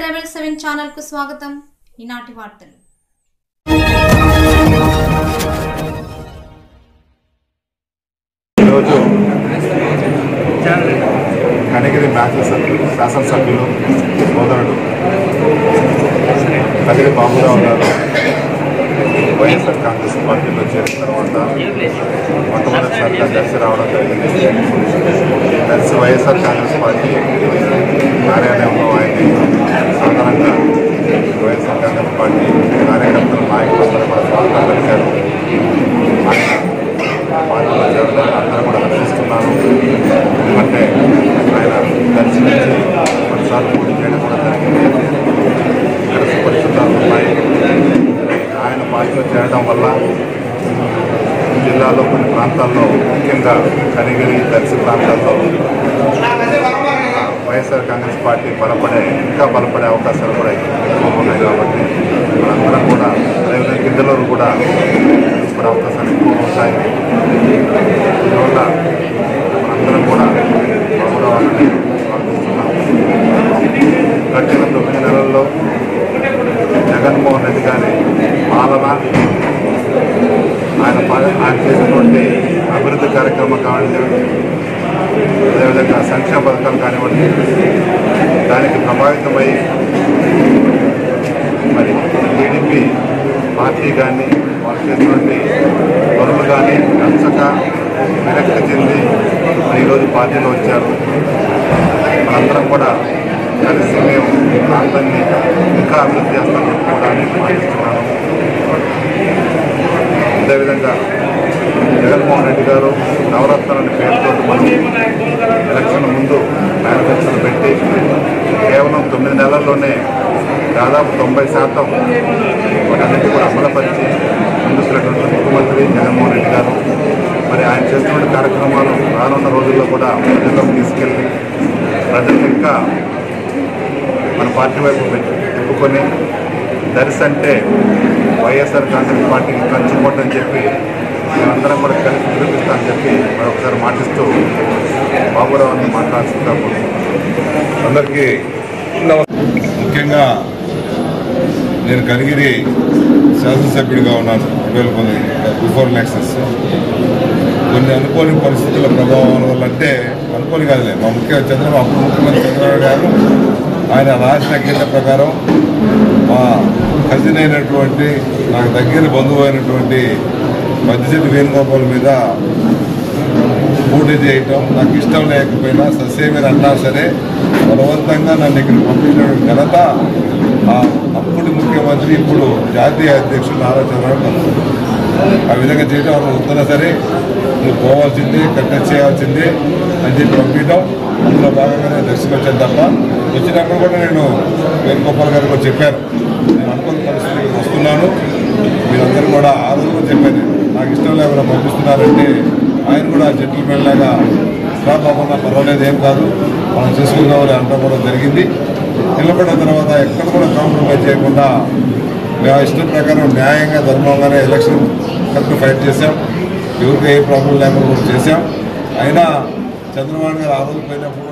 Tribal seven channel కు స్వాగతం ఈనాటి వార్తలు ఈరోజు కనిగిరి శాసనసభ్యులు శాసనసభ్యులు సోదరుడు కదిరి బాబురావు గారు వైఎస్ఆర్ కాంగ్రెస్ పార్టీలో చేరిన తర్వాత మొట్టమొదటిసారిగా దర్శి రావడం జరిగింది దర్శి వైఎస్ఆర్ కాంగ్రెస్ పార్టీ కార్యాలయంలో ఆయన్ని సాధారణంగా వైఎస్ఆర్ కాంగ్రెస్ పార్టీ కార్యకర్తలు నాయకులందరూ కూడా స్వాగతం పలికారు ఆయన పార్టీలో చేరడం అందరూ కూడా హర్షిస్తున్నాను ఎందుకంటే ఆయన దర్శించి కొన్నిసార్లు పోటీ చేయడం కూడా జరిగింది ఇక్కడ సుపరిచితాలు ఉన్నాయి ఆయన పార్టీలో చేరడం వల్ల జిల్లాలో కొన్ని ప్రాంతాల్లో ముఖ్యంగా కనిగిరి దర్శి ప్రాంతాల్లో వైఎస్ఆర్ కాంగ్రెస్ పార్టీ బలపడే ఇంకా బలపడే అవకాశాలు కూడా ఎక్కువ ఉన్నాయి కాబట్టి మనందరం కూడా అదేవిధంగా గిద్దలూరు కూడా తీసుకునే అవకాశాలు ఎక్కువ ఉంటాయి అందువల్ల మనందరం కూడా బాగురావాలని ప్రార్థిస్తున్నాం గడిచిన తొమ్మిది నెలల్లో జగన్మోహన్ రెడ్డి గారి పాలన ఆయన పా- ఆయన చేసినటువంటి అభివృద్ధి కార్యక్రమం కానివ్వండి అదేవిధంగా సంక్షేమ పథకాలు కానివ్వండి దానికి ప్రభావితమై మరి టీడీపీ పార్టీ కానీ వాళ్ళు చేసినటువంటి పనులు కానీ నచ్చక విరక్తి చెంది మరి ఈరోజు పార్టీలో వచ్చారు మనందరం కూడా కలిసి మేము ఈ ప్రాంతాన్ని ఇంకా అభివృద్ధి చేస్తామని చెప్పుకోవడానికి భావిస్తున్నాను అదేవిధంగా జగన్మోహన్ రెడ్డి గారు నవరత్నాలని పేరుతో మనం ఎలక్షన్ ముందు మేనిఫెస్టోలు పెట్టి కేవలం తొమ్మిది నెలల్లోనే దాదాపు తొంభై శాతం వాటన్నిటి కూడా అమలుపరిచి ముందుకున్నటువంటి ముఖ్యమంత్రి జగన్మోహన్ రెడ్డి గారు మరి ఆయన చేస్తున్న కార్యక్రమాలు రానున్న రోజుల్లో కూడా ప్రజల్లోకి తీసుకెళ్ళి ప్రజలు ఇంకా మన పార్టీ వైపు పెట్టి తిప్పుకొని దర్శి అంటే వైఎస్ఆర్ కాంగ్రెస్ పార్టీకి కంచుకోవటని చెప్పి మేమందరం కూడా కలిసి నిరూపిస్తామని చెప్పి మరొకసారి మాటిస్తూ బాబురావుని మాట్లాడుతున్నాము అందరికీ ముఖ్యంగా నేను కనిగిరి శాసనసభ్యుడిగా ఉన్నాను రెండు వేల కొన్ని బిఫోర్ ఎలక్షన్స్ కొన్ని అనుకోని పరిస్థితుల ప్రభావం వల్ల అంటే అనుకోని కాదులే మా ముఖ్య చంద్రబాబు అప్పుడు ముఖ్యమంత్రి చంద్రబాబు గారు ఆయన రాసిన గీత ప్రకారం మా కజిన్ అయినటువంటి నాకు దగ్గర బంధువు అయినటువంటి మధ్యశెట్టి వేణుగోపాల్ మీద పోటీ చేయటం నాకు ఇష్టం లేకపోయినా ససేమిని అన్నా సరే బలవంతంగా నన్ను ఇక్కడ పంపించిన ఘనత ఆ అప్పుడు ముఖ్యమంత్రి ఇప్పుడు జాతీయ అధ్యక్షుడు నారా చంద్రబాబు నాయుడు. ఆ విధంగా చేయడం వాళ్ళు వస్తున్నా సరే నువ్వు పోవాల్సిందే కట్టెట్ చేయాల్సిందే అని చెప్పి పంపించడం అందులో భాగంగానే దర్శనం వచ్చాను తప్ప వచ్చినప్పుడు కూడా నేను వేణుగోపాల్ గారు కూడా చెప్పాను నేను అనుకున్న పరిస్థితికి వస్తున్నాను మీరందరూ కూడా ఆ రోజు కూడా చెప్పాను నాకు ఇష్టం లేకుండా పంపిస్తున్నారంటే ఆయన కూడా జెంటిల్మెన్ లాగా బాబా పర్వాలేదు ఏం కాదు మనం చేసుకుందామని అనడం కూడా జరిగింది నిలబడిన తర్వాత ఎక్కడ కూడా కాంప్రమైజ్ చేయకుండా మేము ఆ ఇష్టం ప్రకారం న్యాయంగా ధర్మంగానే ఎలక్షన్ కరెక్ట్ ఫైట్ చేశాం ఎవరికి ఏ ప్రాబ్లం లేకుండా కూడా చేశాం అయినా చంద్రబాబు గారు ఆ రోజు పోయినప్పుడు